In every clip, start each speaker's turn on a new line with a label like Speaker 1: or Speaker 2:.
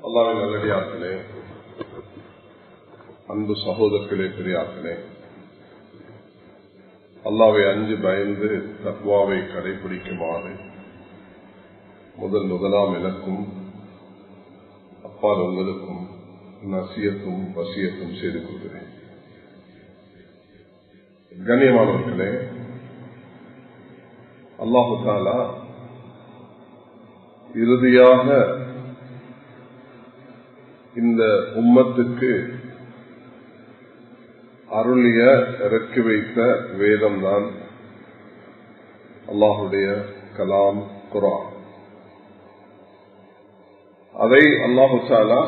Speaker 1: அல்லாவின் நல்லடியார்களே அன்பு சகோதரர்களே பெரியார்களே அல்லாவை அஞ்சு பயந்து தத்வாவை கடைபிடிக்குமாறு முதல் முதலாம் எனக்கும் அப்பால் உங்களுக்கும் நசியத்தும் வசியத்தும் செய்து கொள்கிறேன் கண்ணியமானவர்களே அல்லாஹு தாலா இறுதியாக இந்த உம்மத்துக்கு அருளிய இறக்கி வைத்த வேதம் தான் அல்லாஹுடைய கலாம் குரான் அதை அல்லாஹு சாலா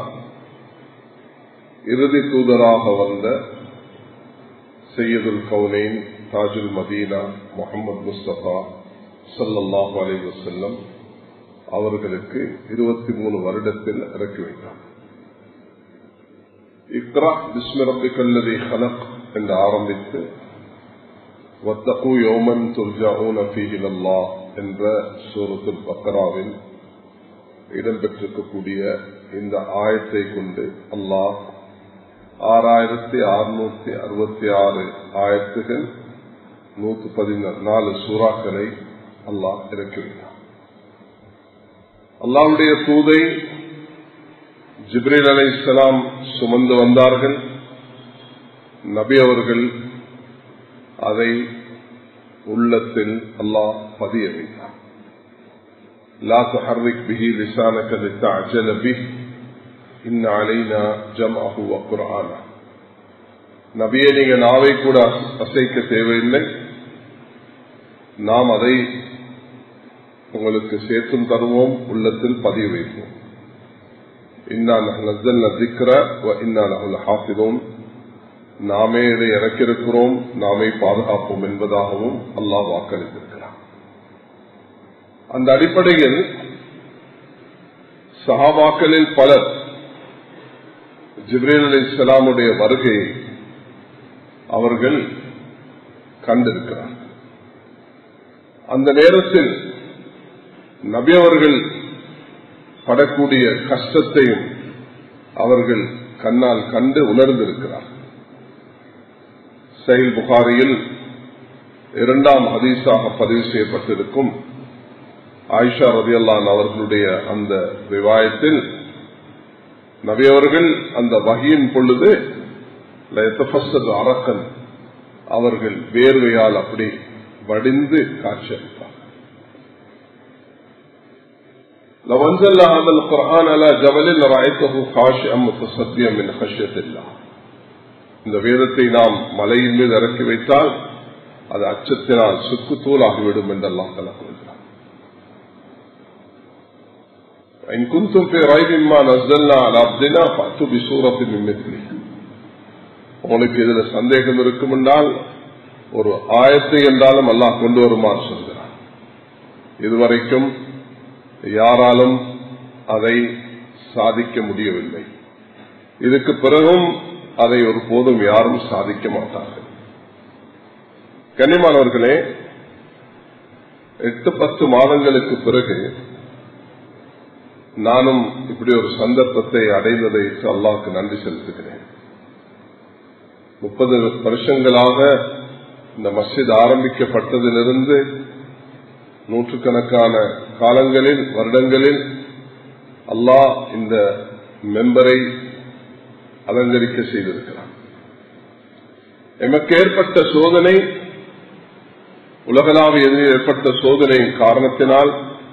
Speaker 1: இறுதி தூதராக வந்த சையதுல் கவுனேன் தாஜுல் மதீனா முகமது முஸ்தபா சல்லாஹு அலி வசல்லம் அவர்களுக்கு இருபத்தி மூணு வருடத்தில் இறக்கி வைத்தார் இக்ரா பிஸ்மிரப்பிக்கல்லதை ஹலக் என்று ஆரம்பித்து வத்தகு யோமன் துர்ஜாவுன ஃபீஹிலல்லா என்ற சூரத்துல் பக்கராவில் இடம்பெற்றிருக்கக்கூடிய இந்த ஆயத்தை கொண்டு அல்லாஹ் ஆறாயிரத்தி அறுநூத்தி அறுபத்தி ஆறு ஆயிரத்துகள் நூத்தி பதினாலு சூறாக்களை அல்லாஹ் இறக்கிவிட்டார் அல்லாவுடைய தூதை ஜிப்ரீல் அலை இஸ்லாம் சுமந்து வந்தார்கள் நபி அவர்கள் அதை உள்ளத்தில் அல்லாஹ் பதிய வைத்தார் لا تحرك به لسانك لتعجل به إن علينا جمعه وقرآنه நபியை நீங்க நாவை கூட அசைக்க தேவையில்லை நாம் அதை உங்களுக்கு சேர்த்தும் தருவோம் உள்ளத்தில் பதிய வைப்போம் நாமே இதை இறக்கிருக்கிறோம் நாமே பாதுகாப்போம் என்பதாகவும் அல்லாஹ் வாக்களித்திருக்கிறார் அந்த அடிப்படையில் சஹாபாக்களில் பலர் ஜிப்ரேல் அலி இஸ்லாமுடைய வருகையை அவர்கள் கண்டிருக்கிறார் அந்த நேரத்தில் நபி அவர்கள் படக்கூடிய கஷ்டத்தையும் அவர்கள் கண்ணால் கண்டு உணர்ந்திருக்கிறார் செயல் புகாரியில் இரண்டாம் ஹதீஸாக பதிவு செய்யப்பட்டிருக்கும் ஆயிஷா ரதியல்லான் அவர்களுடைய அந்த விவாயத்தில் நபியவர்கள் அந்த வகையின் பொழுது அரக்கன் அவர்கள் வேர்வையால் அப்படி வடிந்து காட்சியளித்தார் لو انزلنا هذا القرآن على جبل لرأيته خاشعا متصديا من خشية الله இந்த வேதத்தை நாம் மலையின் மீது இறக்கி வைத்தால் அது அச்சத்தினால் சுக்குத்தூளாகிவிடும் என்றெல்லாம் கலக்குகிறார் إن كنتم في ريب ما نزلنا على عبدنا فأتوا بسورة من مثله உங்களுக்கு இதுல சந்தேகம் இருக்கும் என்றால் ஒரு ஆயத்தை என்றாலும் அல்லாஹ் கொண்டு வருமாறு சொல்கிறார் இதுவரைக்கும் யாராலும் அதை சாதிக்க முடியவில்லை இதுக்கு பிறகும் அதை ஒரு போதும் யாரும் சாதிக்க மாட்டார்கள் கன்னிமானவர்களே எட்டு பத்து மாதங்களுக்கு பிறகு நானும் இப்படி ஒரு சந்தர்ப்பத்தை அடைந்ததை அல்லாவுக்கு நன்றி செலுத்துகிறேன் முப்பது வருஷங்களாக இந்த மஸ்ஜித் ஆரம்பிக்கப்பட்டதிலிருந்து நூற்றுக்கணக்கான காலங்களில் வருடங்களில் அல்லாஹ் இந்த மெம்பரை அலங்கரிக்க செய்திருக்கிறார் எமக்கு ஏற்பட்ட சோதனை உலகளாவிய ஏற்பட்ட சோதனையின் காரணத்தினால்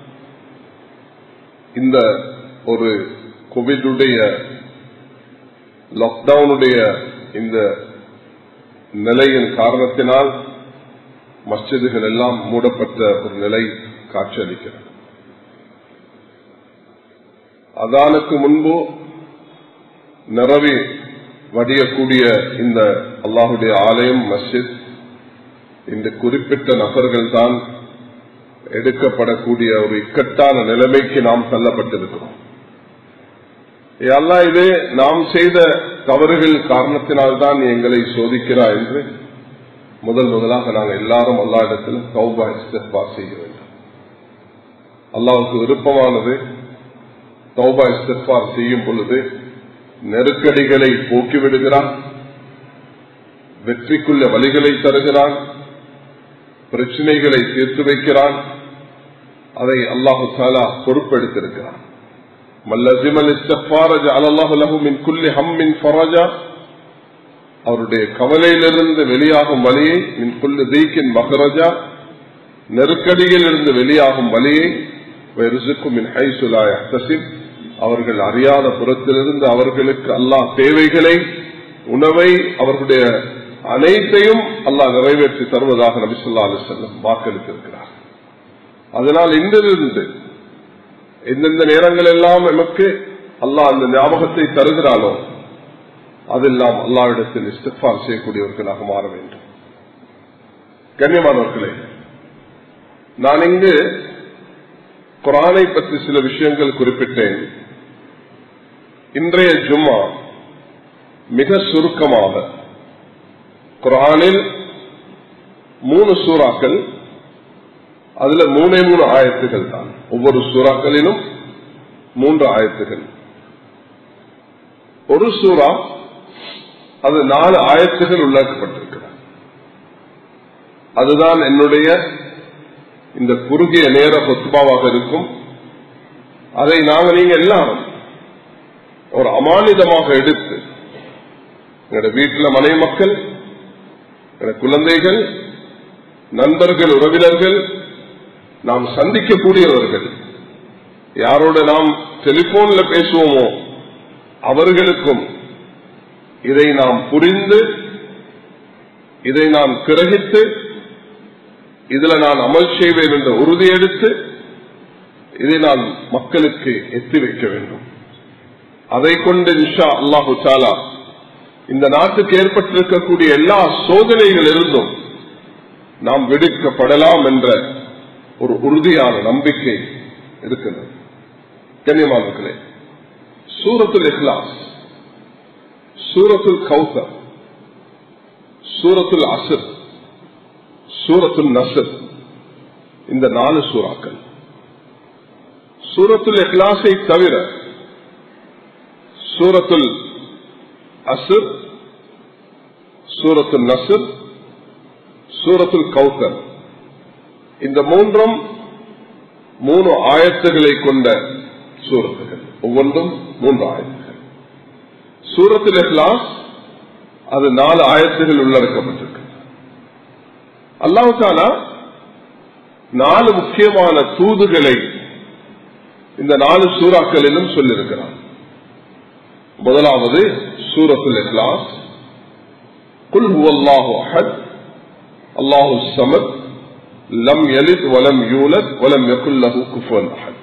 Speaker 1: இந்த ஒரு கோவிடுடைய லாக்டவுனுடைய இந்த நிலையின் காரணத்தினால் மஸ்ஜிதுகள் எல்லாம் மூடப்பட்ட ஒரு நிலை காட்சியளிக்கிறது அதானுக்கு முன்பு நிறவி வடியக்கூடிய இந்த அல்லாஹுடைய ஆலயம் மஸ்ஜித் இந்த குறிப்பிட்ட நபர்கள் தான் எடுக்கப்படக்கூடிய ஒரு இக்கட்டான நிலைமைக்கு நாம் தள்ளப்பட்டிருக்கிறோம் அல்லா இது நாம் செய்த தவறுகள் காரணத்தினால்தான் எங்களை சோதிக்கிறார் என்று முதல் முதலாக நாங்கள் எல்லாரும் அல்லா இடத்தில் தௌபா இஸ்தா செய்ய வேண்டும் அல்லாவுக்கு விருப்பமானது தௌபா இஸ்திஃபார் செய்யும் பொழுது நெருக்கடிகளை போக்கிவிடுகிறான் வெற்றிக்குள்ள வழிகளை தருகிறான் பிரச்சனைகளை தீர்த்து வைக்கிறான் அதை அல்லாஹு தாலா பொறுப்பெடுத்திருக்கிறான் மல்லசிமல் இஸ்தஃபாரஜ அலல்லாஹு லஹு மின் குல்லி ஹம்மின் ஃபரஜா அவருடைய கவலையிலிருந்து வெளியாகும் வழியை மின் குல்லு தீக்கின் மகரஜா நெருக்கடியில் இருந்து வெளியாகும் வழியை மின் ஹைசுலா யஹ்தசிப் அவர்கள் அறியாத புறத்திலிருந்து அவர்களுக்கு அல்லாஹ் தேவைகளை உணவை அவர்களுடைய அனைத்தையும் அல்லாஹ் நிறைவேற்றி தருவதாக நபிசுல்லா அலி செல்லம் வாக்களித்திருக்கிறார் அதனால் இன்றிலிருந்து எந்தெந்த நேரங்கள் எல்லாம் நமக்கு அல்லாஹ் அந்த ஞாபகத்தை தருகிறானோ அதெல்லாம் அல்லாவிடத்தில் இஸ்திஃபார் செய்யக்கூடியவர்களாக மாற வேண்டும் கண்ணியமானவர்களே நான் இங்கு குரானை பற்றி சில விஷயங்கள் குறிப்பிட்டேன் இன்றைய ஜும்மா மிக சுருக்கமாக குரானில் மூணு சூறாக்கள் அதுல மூணே மூணு ஆயத்துகள் தான் ஒவ்வொரு சூறாக்களிலும் மூன்று ஆயத்துகள் ஒரு சூறா அது நாலு ஆயத்துகள் உள்ளாக்கப்பட்டிருக்கிறது அதுதான் என்னுடைய இந்த குறுகிய நேர பொத்துபாவாக இருக்கும் அதை நாங்கள் நீங்க எல்லாம் ஒரு அமானிதமாக எடுத்து எங்களோட வீட்டில் மனைவி மக்கள் குழந்தைகள் நண்பர்கள் உறவினர்கள் நாம் சந்திக்கக்கூடியவர்கள் யாரோட நாம் டெலிபோன்ல பேசுவோமோ அவர்களுக்கும் இதை நாம் புரிந்து இதை நாம் கிரகித்து இதுல நான் அமல் செய்வேன் என்ற உறுதி எடுத்து இதை நான் மக்களுக்கு எத்தி வைக்க வேண்டும் அதை கொண்டு நிஷா அல்லாஹு சாலா இந்த நாட்டுக்கு ஏற்பட்டிருக்கக்கூடிய எல்லா சோதனைகள் இருந்தும் நாம் விடுக்கப்படலாம் என்ற ஒரு உறுதியான நம்பிக்கை இருக்கிறது கண்ணியமானவர்களே சூரத்துல் இஹ்லாஸ் சூரத்துல் கௌசர் சூரத்துல் அசர் சூரத்துல் நசர் இந்த நாலு சூறாக்கள் சூரத்துல் இஹ்லாஸை தவிர சூரத்துல் அசர் சூரத்துல் நசர் சூரத்துல் கௌசர் இந்த மூன்றும் மூணு ஆயத்துகளை கொண்ட சூரத்துகள் ஒவ்வொன்றும் மூன்று ஆயத்துகள் சூரத்தில் இஹ்லாஸ் அது நாலு ஆயத்துகள் உள்ளடக்கப்பட்டிருக்கு அல்லாஹாலா நாலு முக்கியமான தூதுகளை இந்த நாலு சூறாக்களிலும் சொல்லியிருக்கிறார் முதலாவது சூரத்துல் இஹ்லாஸ் குல் ஹுவல்லாஹு அஹத் அல்லாஹு சமத் லம் யலித் வலம் யூலத் வலம் யகுல்லஹு குஃபுவன் அஹத்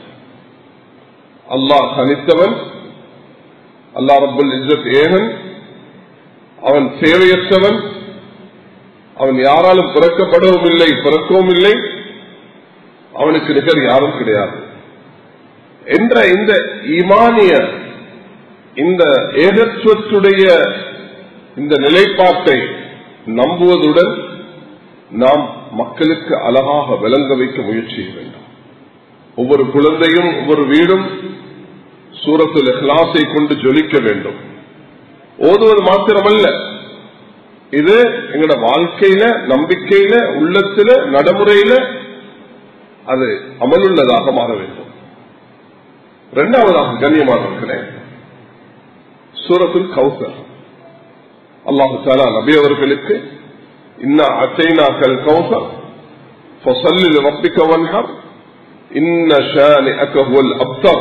Speaker 1: அல்லாஹ் தனித்தவன் அல்லா ரபுல் இஸ்ஸத் ஏகன் அவன் சேவையற்றவன் அவன் யாராலும் பிறக்கப்படவும் இல்லை பிறக்கவும் இல்லை அவனுக்கு நிகர் யாரும் கிடையாது என்ற இந்த ஈமானிய இந்த ஏகத்துவத்துடைய இந்த நிலைப்பாட்டை நம்புவதுடன் நாம் மக்களுக்கு அழகாக விளங்க வைக்க முயற்சி செய்ய வேண்டும் ஒவ்வொரு குழந்தையும் ஒவ்வொரு வீடும் சூரத்தில் இஹ்லாஸை கொண்டு ஜொலிக்க வேண்டும் ஓதுவது மாத்திரமல்ல இது எங்களோட வாழ்க்கையில நம்பிக்கையில உள்ளத்தில நடைமுறையில அது அமலுள்ளதாக மாற வேண்டும் இரண்டாவதாக கண்ணியமானவர்களே சூரத்துல் கௌசர் அல்லாஹு சாலா நபி அவர்களுக்கு இன்னா அச்சைனாக்கல் கௌசர் فصل لربك وانحر إن شانئك هو الأبتر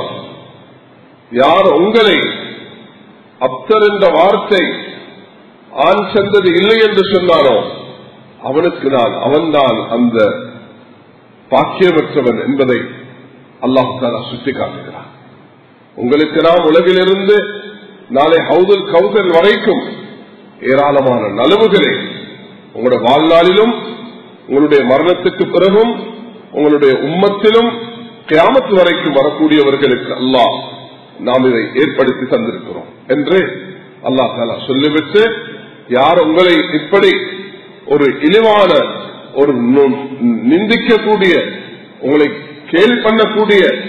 Speaker 1: யார் உங்களை அப்தர் என்ற வார்த்தை ஆண் சந்தது இல்லை என்று சொன்னானோ அவனுக்கு நான் அவன்தான் அந்த பாக்கியமற்றவன் என்பதை அல்லாஹாலா சுட்டி காட்டுகிறான் உங்களுக்கு நாம் உலகிலிருந்து நாளை ஹவுதுல் கவுதல் வரைக்கும் ஏராளமான நலவுகளை உங்களுடைய வாழ்நாளிலும் உங்களுடைய மரணத்துக்கு பிறகும் உங்களுடைய உம்மத்திலும் கிராமத்து வரைக்கும் வரக்கூடியவர்களுக்கு அல்லாஹ் நாம் இதை ஏற்படுத்தி தந்திருக்கிறோம் என்று அல்லா தாலா சொல்லிவிட்டு யார் உங்களை இப்படி ஒரு இழிவான ஒரு நிந்திக்கக்கூடிய உங்களை கேள்வி பண்ணக்கூடிய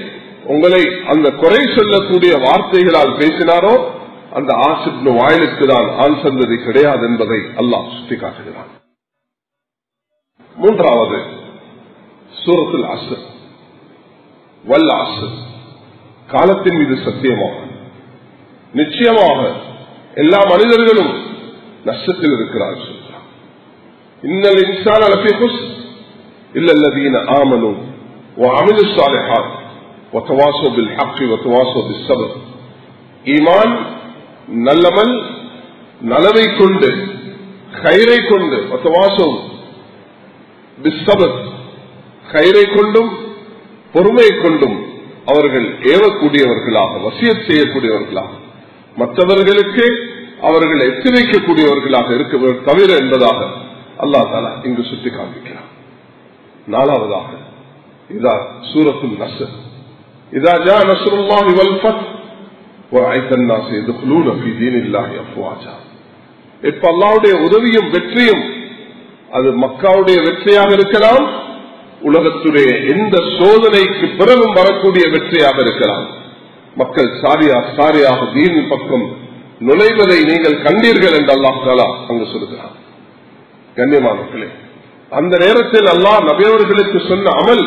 Speaker 1: உங்களை அந்த குறை சொல்லக்கூடிய வார்த்தைகளால் பேசினாரோ அந்த ஆசிப் வாயிலுக்கு தான் ஆண் சந்ததி கிடையாது என்பதை அல்லாஹ் சுட்டிக்காட்டுகிறான் மூன்றாவது சூரத்தில் அசர் வல்ல அசர் காலத்தின் மீது சத்தியமாக நிச்சயமாக எல்லா மனிதர்களும் நஷ்டத்தில் இருக்கிறார் சொல்றார் இன்னல் இன்சான் அலபிகுஸ் இல்லல்லதீன ஆமனும் وعملوا الصالحات وتواصوا بالحق وتواصوا بالصبر ஈமான் நல்லமல் நலவை கொண்டு கயிறை கொண்டு ஒத்தவாசம் பிஸ்தபத் கயிறை கொண்டும் பொறுமை கொண்டும் அவர்கள் ஏவக்கூடியவர்களாக வசியத் செய்யக்கூடியவர்களாக மற்றவர்களுக்கு அவர்கள் எச்சரிக்கக்கூடியவர்களாக இருக்க தவிர என்பதாக அல்லா தாலா இங்கு சுட்டி காண்பிக்கிறார் நாலாவதாக இதா சூரத்துல் நசர் இதா ஜா நசருல்லாஹி வல் ஃபத் وَرَأَيْتَ النَّاسَ يَدْخُلُونَ فِي دِينِ اللَّهِ أَفْوَاجًا இப்ப அல்லாவுடைய உதவியும் வெற்றியும் அது மக்காவுடைய வெற்றியாக இருக்கலாம் உலகத்துடைய எந்த சோதனைக்கு பிறகும் வரக்கூடிய வெற்றியாக இருக்கலாம் மக்கள் சாரியா சாரியாக தீன் பக்கம் நுழைவதை நீங்கள் கண்டீர்கள் என்று அல்லாஹ் தாலா அங்கு சொல்கிறார் கண்ணியமானவர்களே அந்த நேரத்தில் அல்லாஹ் நபியவர்களுக்கு சொன்ன அமல்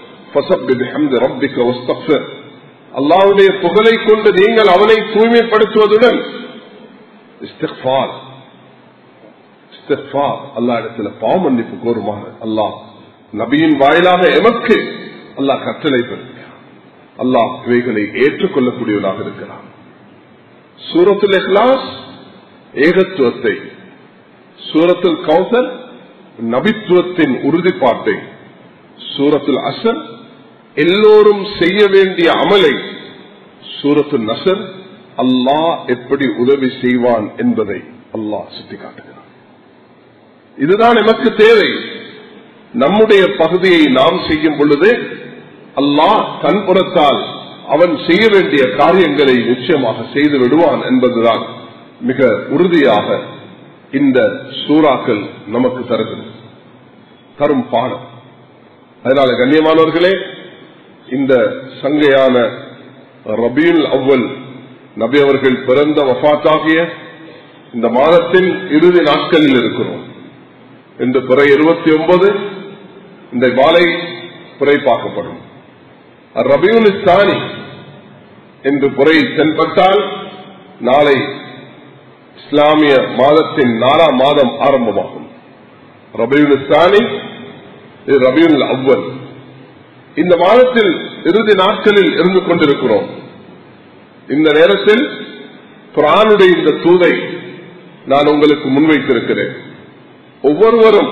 Speaker 1: அல்லாவுடைய புகழை கொண்டு நீங்கள் அவனை தூய்மைப்படுத்துவதுடன் அல்லா இடத்துல பாவ மன்னிப்பு கோருமான அல்லாஹ் நபியின் வாயிலாக எமக்கு அல்லாஹ் கட்டளை பெறுகிறார் அல்லாஹ் இவைகளை ஏற்றுக்கொள்ளக்கூடியவராக இருக்கிறார் சூரத்தில் இஹ்லாஸ் ஏகத்துவத்தை சூரத்தில் கௌசர் நபித்துவத்தின் உறுதிப்பாட்டை சூரத்தில் அசர் எல்லோரும் செய்ய வேண்டிய அமலை சூரத்து நசர் அல்லாஹ் எப்படி உதவி செய்வான் என்பதை அல்லாஹ் சுட்டிக்காட்டுகிறார் இதுதான் நமக்கு தேவை நம்முடைய பகுதியை நாம் செய்யும் பொழுது அல்லாஹ் தன் புறத்தால் அவன் செய்ய வேண்டிய காரியங்களை நிச்சயமாக செய்து விடுவான் என்பதுதான் மிக உறுதியாக இந்த சூறாக்கள் நமக்கு தருகிறது தரும் பாடம் அதனால கண்ணியமானவர்களே இந்த சங்கையான ரபியுல் அவ்வல் நபி அவர்கள் பிறந்த வஃத்தாகிய இந்த மாதத்தின் இறுதி நாட்களில் இருக்கிறோம் இந்த பிறை இருபத்தி ஒன்பது இந்த மாலை புரை பார்க்கப்படும் ரபியுல் இஸ்தானி என்று புரை தென்பட்டால் நாளை இஸ்லாமிய மாதத்தின் நாலாம் மாதம் ஆரம்பமாகும் ரபியுல் இஸ்தானி ரபியுல் அவ்வல் இந்த மாதத்தில் இறுதி நாட்களில் இருந்து கொண்டிருக்கிறோம் இந்த நேரத்தில் குரானுடைய இந்த தூதை நான் உங்களுக்கு முன்வைத்திருக்கிறேன் ஒவ்வொருவரும்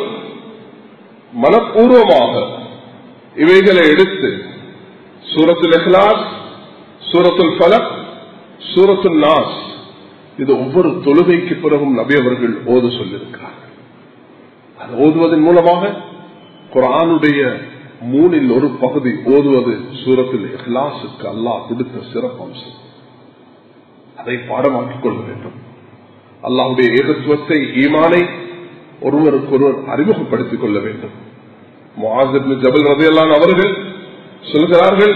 Speaker 1: மனப்பூர்வமாக இவைகளை எடுத்து சூரத்துல் இஹ்லாஸ் சூரத்துல் ஃபலக் சூரத்துல் நாஸ் இது ஒவ்வொரு தொழுகைக்கு பிறகும் நபி அவர்கள் ஓத சொல்லியிருக்கிறார்கள் அது ஓதுவதன் மூலமாக குரானுடைய மூணில் ஒரு பகுதி ஓதுவது சூரத்தில் இஹ்லாசுக்கு அல்லாஹ் கொடுத்த சிறப்பம்சம் அதை பாடமாக்கிக் கொள்ள வேண்டும் அல்லாஹுடைய ஏகத்துவத்தை ஈமானை ஒருவருக்கொருவர் அறிமுகப்படுத்திக் கொள்ள வேண்டும் ஜபல் ரதையெல்லாம் அவர்கள் சொல்கிறார்கள்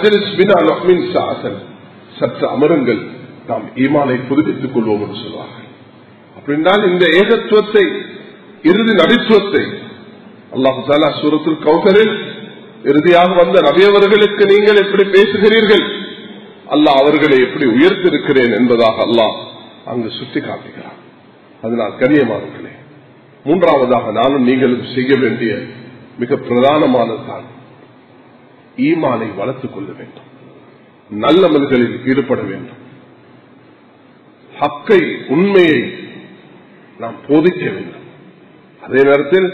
Speaker 1: சற்று அமருங்கள் நாம் ஈமானை புதுப்பித்துக் கொள்வோம் என்று சொல்வார்கள் அப்படின்னால் இந்த ஏகத்துவத்தை இறுதி நபித்துவத்தை அல்லாஹு தாலா சூரத்தில் கௌசரில் இறுதியாக வந்த நபியவர்களுக்கு நீங்கள் எப்படி பேசுகிறீர்கள் அல்லாஹ் அவர்களை எப்படி உயர்த்திருக்கிறேன் என்பதாக அல்லாஹ் அங்கு சுட்டி காட்டுகிறார் அதனால் கண்ணியமானவர்களே மூன்றாவதாக நானும் நீங்களும் செய்ய வேண்டிய மிக பிரதானமானதுதான் ஈமானை வளர்த்துக் கொள்ள வேண்டும் நல்ல மனிதர்களில் ஈடுபட வேண்டும் ஹக்கை உண்மையை நாம் போதிக்க வேண்டும் அதே நேரத்தில்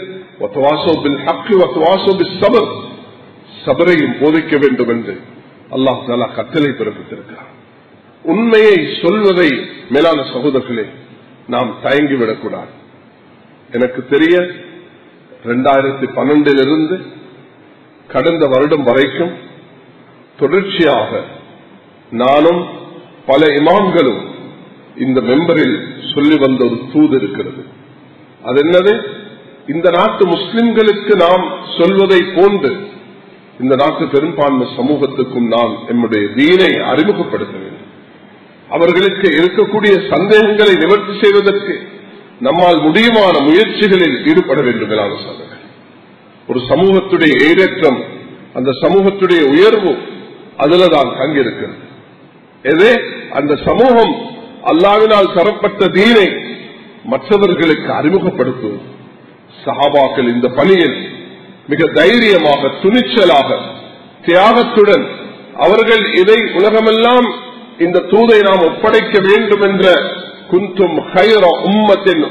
Speaker 1: சபரையும் போதிக்க வேண்டும் என்று அல்லாஹ் தாலா கட்டளை பிறப்பித்திருக்கிறார் உண்மையை சொல்வதை மேலான சகோதரர்களே நாம் தயங்கிவிடக்கூடாது எனக்கு தெரிய இரண்டாயிரத்தி பன்னெண்டிலிருந்து கடந்த வருடம் வரைக்கும் தொடர்ச்சியாக நானும் பல இமாம்களும் இந்த மெம்பரில் சொல்லி வந்த ஒரு தூது இருக்கிறது அது என்னது இந்த நாட்டு முஸ்லிம்களுக்கு நாம் சொல்வதை போன்று இந்த நாட்டு பெரும்பான்மை சமூகத்துக்கும் நாம் நம்முடைய தீனை அறிமுகப்படுத்த வேண்டும் அவர்களுக்கு இருக்கக்கூடிய சந்தேகங்களை நிவர்த்தி செய்வதற்கு நம்மால் முடியுமான முயற்சிகளில் ஈடுபட வேண்டும் மேலான சோதனை ஒரு சமூகத்துடைய ஏற்றம் அந்த சமூகத்துடைய உயர்வு அதுல தான் தங்கியிருக்கிறது எது அந்த சமூகம் அல்லாவினால் தரப்பட்ட தீனை மற்றவர்களுக்கு அறிமுகப்படுத்துவது சஹாபாக்கள் இந்த பணியில் மிக தைரியமாக துணிச்சலாக தியாகத்துடன் அவர்கள் இதை உலகமெல்லாம் இந்த தூதை நாம் ஒப்படைக்க வேண்டும் என்ற குந்தும் ஹைர உம்மத்தின்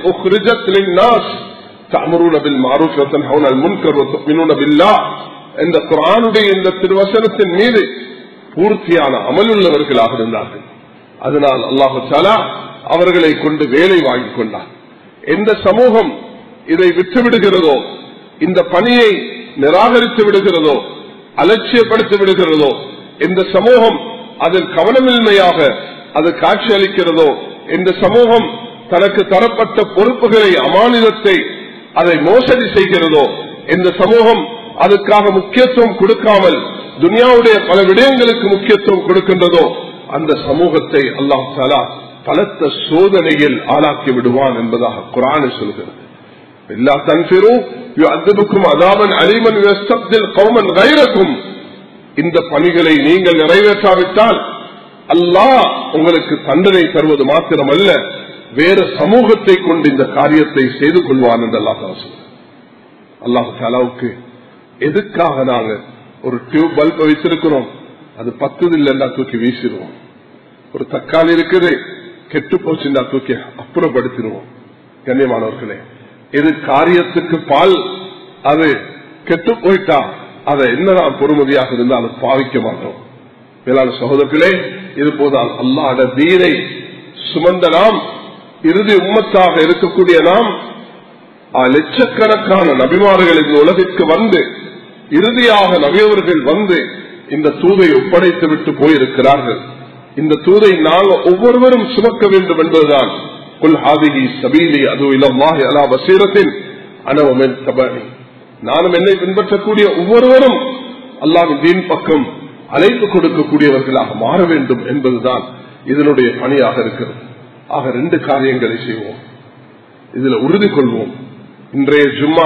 Speaker 1: என்ற குரானுடைய இந்த திருவசனத்தின் மீது பூர்த்தியான அமலுள்ளவர்களாக இருந்தார்கள் அதனால் அல்லாஹு சாலா அவர்களை கொண்டு வேலை வாங்கிக் கொண்டார் எந்த சமூகம் இதை விட்டுவிடுகிறதோ இந்த பணியை நிராகரித்து விடுகிறதோ அலட்சியப்படுத்தி விடுகிறதோ இந்த சமூகம் அதில் கவனமின்மையாக அது காட்சி அளிக்கிறதோ இந்த சமூகம் தனக்கு தரப்பட்ட பொறுப்புகளை அமானிதத்தை அதை மோசடி செய்கிறதோ இந்த சமூகம் அதுக்காக முக்கியத்துவம் கொடுக்காமல் துனியாவுடைய பல விடயங்களுக்கு முக்கியத்துவம் கொடுக்கின்றதோ அந்த சமூகத்தை அல்லாஹ் தாலா பலத்த சோதனையில் ஆளாக்கி விடுவான் என்பதாக குரானை சொல்கிறது எல்லா தன்பிரும் அதுக்கும் அதாமன் அலிமன் கௌமன் கைரக்கும் இந்த பணிகளை நீங்கள் நிறைவேற்றாவிட்டால் அல்லாஹ் உங்களுக்கு தண்டனை தருவது மாத்திரமல்ல வேறு சமூகத்தை கொண்டு இந்த காரியத்தை செய்து கொள்வான் என்று அல்லாஹ் அல்லாஹு தாலாவுக்கு எதுக்காக நாங்க ஒரு டியூப் பல்ப் வைத்திருக்கிறோம் அது பத்து இல்லைன்னா தூக்கி வீசிடுவோம் ஒரு தக்காளி இருக்குது கெட்டு போச்சுன்னா தூக்கி அப்புறப்படுத்திடுவோம் கண்ணியமானவர்களே இது காரியத்துக்கு பால் அது கெட்டு போயிட்டா அதை என்னதான் பொறுமதியாக இருந்தாலும் பாவிக்க மாட்டோம் மேலான சகோதரர்களே இது போதால் அல்லாட தீரை சுமந்த நாம் இறுதி உம்மத்தாக இருக்கக்கூடிய நாம் லட்சக்கணக்கான நபிமார்கள் இந்த உலகிற்கு வந்து இறுதியாக நபியவர்கள் வந்து இந்த தூதை ஒப்படைத்து விட்டு போயிருக்கிறார்கள் இந்த தூதை நாங்கள் ஒவ்வொருவரும் சுமக்க வேண்டும் என்பதுதான் குல் ஹாதிகி சபீலி அது இலவாஹி அலா வசீரத்தின் அனவமென் தபானி நானும் என்னை பின்பற்றக்கூடிய ஒவ்வொருவரும் அல்லாவின் தீன் பக்கம் அழைப்பு கொடுக்கக்கூடியவர்களாக மாற வேண்டும் என்பதுதான் இதனுடைய பணியாக இருக்கிறது ஆக ரெண்டு காரியங்களை செய்வோம் இதுல உறுதி கொள்வோம் இன்றைய ஜும்மா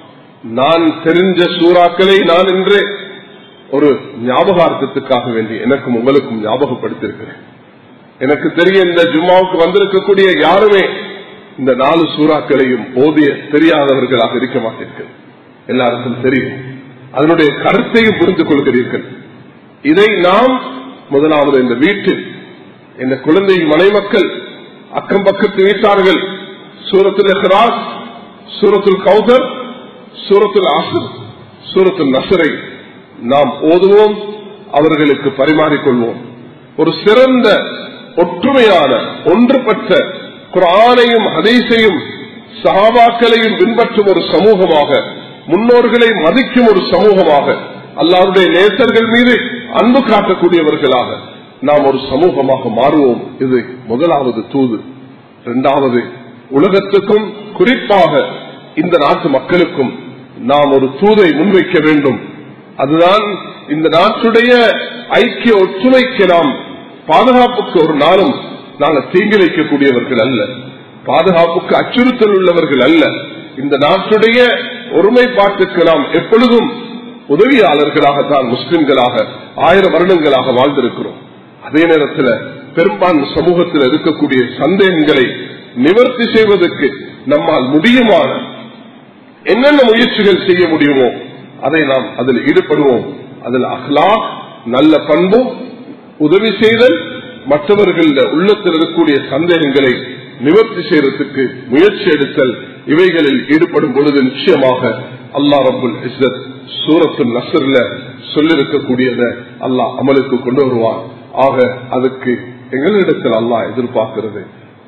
Speaker 1: நான் தெரிஞ்ச சூறாக்களை நான் இன்று ஒரு ஞாபகார்த்தத்துக்காக வேண்டி எனக்கும் உங்களுக்கும் ஞாபகப்படுத்திருக்கிறேன் எனக்கு தெரிய இந்த ஜும்மாவுக்கு வந்திருக்கக்கூடிய யாருமே இந்த நாலு சூறாக்களையும் போதிய தெரியாதவர்களாக இருக்க மாட்டீர்கள் எல்லாருக்கும் தெரியும் அதனுடைய கருத்தையும் புரிந்து கொள்கிறீர்கள் இதை நாம் முதலாவது இந்த வீட்டில் இந்த குழந்தை மனைமக்கள் அக்கம் பக்கத்து வீட்டார்கள் சூரத்தில் ஹிராஸ் சூரத்துல் கௌதர் சூரத்துல் ஆசர் சூரத்துல் நசரை நாம் ஓதுவோம் அவர்களுக்கு பரிமாறிக்கொள்வோம் ஒரு சிறந்த ஒற்றுமையான ஒன்றுபட்ட குரானையும் ஹதீஸையும் சகாபாக்களையும் பின்பற்றும் ஒரு சமூகமாக முன்னோர்களை மதிக்கும் ஒரு சமூகமாக அல்லாருடைய நேசர்கள் மீது அன்பு காட்டக்கூடியவர்களாக நாம் ஒரு சமூகமாக மாறுவோம் இது முதலாவது தூது இரண்டாவது உலகத்துக்கும் குறிப்பாக இந்த நாட்டு மக்களுக்கும் நாம் ஒரு தூதை முன்வைக்க வேண்டும் அதுதான் இந்த நாட்டுடைய ஐக்கிய ஒற்றுமைக்கு நாம் பாதுகாப்புக்கு ஒரு நாளும் நாங்கள் தீங்கிழைக்கக்கூடியவர்கள் அல்ல பாதுகாப்புக்கு அச்சுறுத்தல் உள்ளவர்கள் அல்ல இந்த நாட்டுடைய ஒருமைப்பாட்டுக்கு நாம் எப்பொழுதும் உதவியாளர்களாகத்தான் முஸ்லிம்களாக ஆயிரம் வருடங்களாக வாழ்ந்திருக்கிறோம் அதே நேரத்தில் பெரும்பான்மை சமூகத்தில் இருக்கக்கூடிய சந்தேகங்களை நிவர்த்தி செய்வதற்கு நம்மால் முடியுமான என்னென்ன முயற்சிகள் செய்ய முடியுமோ அதை நாம் அதில் ஈடுபடுவோம் அதில் அஹ்லா நல்ல பண்பும் உதவி செய்தல் மற்றவர்கள் உள்ளத்தில் இருக்கக்கூடிய சந்தேகங்களை நிவர்த்தி செய்யறதுக்கு முயற்சி எடுத்தல் இவைகளில் ஈடுபடும் பொழுது நிச்சயமாக அல்லா ரபுல் இஸ்ஸத் சூரத்து நசர்ல சொல்லிருக்கக்கூடியத அல்லாஹ் அமலுக்கு கொண்டு வருவான் ஆக அதுக்கு எங்களிடத்தில் அல்லாஹ் எதிர்பார்க்கிறது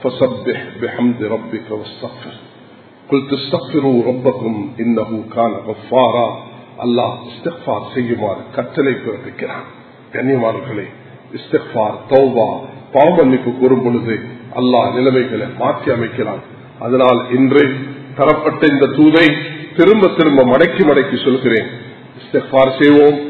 Speaker 1: அல்லாஹ் செய்யுமாறு கட்டளை பிறப்பிக்கிறான் கண்ணியமானர்களே இஸ்திஃபார் தௌபா பாவமன்னிப்பு கூறும் பொழுது அல்லாஹ் நிலைமைகளை மாற்றி அமைக்கிறான் அதனால் இன்று தரப்பட்ட இந்த தூதை திரும்ப திரும்ப மடக்கி மடக்கி சொல்கிறேன் இஸ்திஃபார் செய்வோம்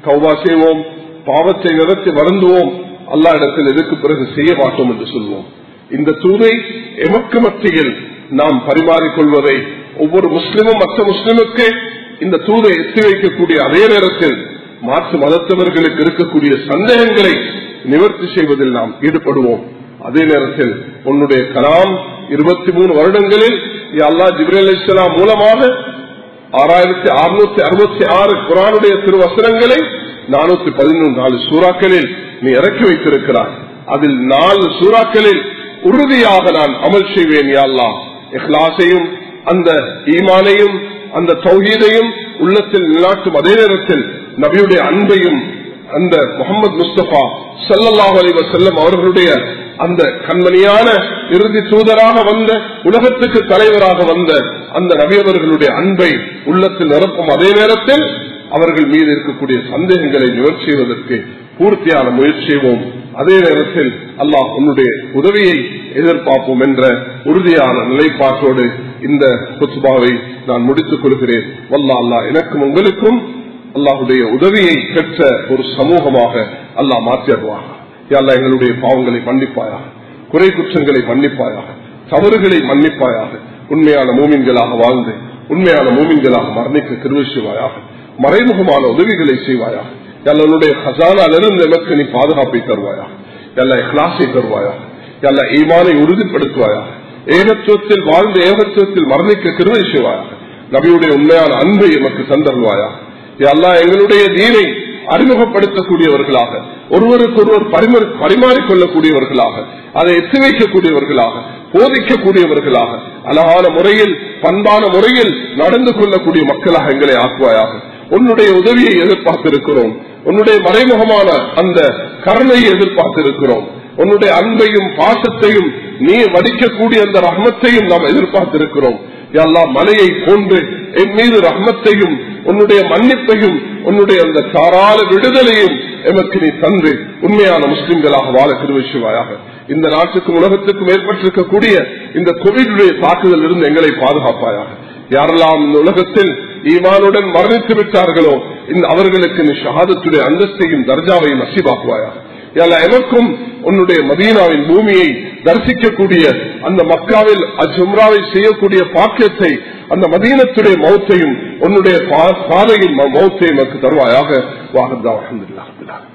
Speaker 1: தௌபா செய்வோம் பாவத்தை நிறுத்தி வருந்துவோம் அல்லா இடத்தில் எதுக்கு பிறகு செய்ய மாட்டோம் என்று சொல்வோம் இந்த தூதை எமக்கு மத்தியில் நாம் பரிமாறிக்கொள்வதை ஒவ்வொரு முஸ்லிமும் மற்ற முஸ்லிமுக்கு இந்த தூதை எத்தி வைக்கக்கூடிய அதே நேரத்தில் மாற்று மதத்தவர்களுக்கு இருக்கக்கூடிய சந்தேகங்களை நிவர்த்தி செய்வதில் நாம் ஈடுபடுவோம் அதே நேரத்தில் உன்னுடைய கலாம் இருபத்தி மூணு வருடங்களில் அல்லா ஜிப்ரேல் இஸ்லாம் மூலமாக ஆறாயிரத்தி அறுநூத்தி அறுபத்தி ஆறு குரானுடைய திருவசனங்களை நானூத்தி பதினொன்று நாலு சூறாக்களில் நீ இறக்கி வைத்திருக்கிறாய் அதில் நாலு சூறாக்களில் உறுதியாக நான் அமல் செய்வேன் யாழ்லா இஹ்லாசையும் அந்த ஈமானையும் அந்த தௌஹீதையும் உள்ளத்தில் நிலாட்டும் அதே நேரத்தில் நபியுடைய அன்பையும் அந்த முகமது முஸ்தபா சல்லல்லாஹ் அலைவ செல்லம் அவர்களுடைய அந்த கண்மணியான இறுதி தூதராக வந்த உலகத்துக்கு தலைவராக வந்த அந்த நபியவர்களுடைய அன்பை உள்ளத்தில் நிரப்பும் அதே நேரத்தில் அவர்கள் மீது இருக்கக்கூடிய சந்தேகங்களை நிவர்த்தி செய்வதற்கு பூர்த்தியான முயற்சி செய்வோம் அதே நேரத்தில் அல்லாஹ் உன்னுடைய உதவியை எதிர்பார்ப்போம் என்ற உறுதியான நிலைப்பாட்டோடு இந்த குத்துபாவை நான் முடித்துக் கொள்கிறேன் வல்லா அல்லா எனக்கும் உங்களுக்கும் அல்லாஹுடைய உதவியை பெற்ற ஒரு சமூகமாக அல்லாஹ் மாற்றிடுவாங்க அல்லா எங்களுடைய பாவங்களை மன்னிப்பாயாக குறை குற்றங்களை மன்னிப்பாயாக தவறுகளை மன்னிப்பாயாக உண்மையான மூமின்களாக வாழ்ந்து உண்மையான மூமின்களாக மரணிக்க கிருவிசுவாயாக மறைமுகமான உதவிகளை செய்வாயாக எல்லாருடைய ஹசானிலிருந்து எனக்கு நீ பாதுகாப்பை தருவாயாக எல்லா கிளாஸை தருவாயாக எல்லா ஈமானை உறுதிப்படுத்துவாயாக ஏகத்துவத்தில் வாழ்ந்த ஏகத்துவத்தில் மரணிக்க கிருவை செய்வாயாக நபியுடைய உண்மையான அன்பை எமக்கு தந்தருவாயாக எல்லா எங்களுடைய தீனை அறிமுகப்படுத்தக்கூடியவர்களாக ஒருவருக்கு ஒருவர் பரிமாறிக்கொள்ளக்கூடியவர்களாக அதை எத்தி வைக்கக்கூடியவர்களாக போதிக்கக்கூடியவர்களாக அழகான முறையில் பண்பான முறையில் நடந்து கொள்ளக்கூடிய மக்களாக எங்களை ஆக்குவாயாக உன்னுடைய உதவியை எதிர்பார்த்திருக்கிறோம் உன்னுடைய மறைமுகமான அந்த கருணையை எதிர்பார்த்திருக்கிறோம் உன்னுடைய அன்பையும் பாசத்தையும் நீ வடிக்கக்கூடிய அந்த ரஹ்மத்தையும் நாம் எதிர்பார்த்திருக்கிறோம் எல்லா மலையை போன்று என் மீது ரஹ்மத்தையும் உன்னுடைய மன்னிப்பையும் உன்னுடைய அந்த தாராள விடுதலையும் எமக்கு நீ தந்து உண்மையான முஸ்லிம்களாக வாழ திருவிசுவாயாக இந்த நாட்டுக்கும் உலகத்துக்கும் ஏற்பட்டிருக்கக்கூடிய இந்த கோவிடுடைய தாக்குதல் இருந்து எங்களை பாதுகாப்பாயாக யாரெல்லாம் இந்த உலகத்தில் ஈமானுடன் மரணித்து விட்டார்களோ இந்த அவர்களுக்கு நீ ஷஹாதத்துடைய அந்தஸ்தையும் தர்ஜாவையும் நசிவாக்குவாயாக எமக்கும் உன்னுடைய மதீனாவின் பூமியை தரிசிக்கக்கூடிய அந்த மக்காவில் அஜும்ராவை செய்யக்கூடிய பாக்கியத்தை அந்த மதீனத்துடைய மௌத்தையும் உன்னுடைய பாதையின் மௌத்தையும் நமக்கு தருவாயாக வாகந்தா அஹமதுல்லா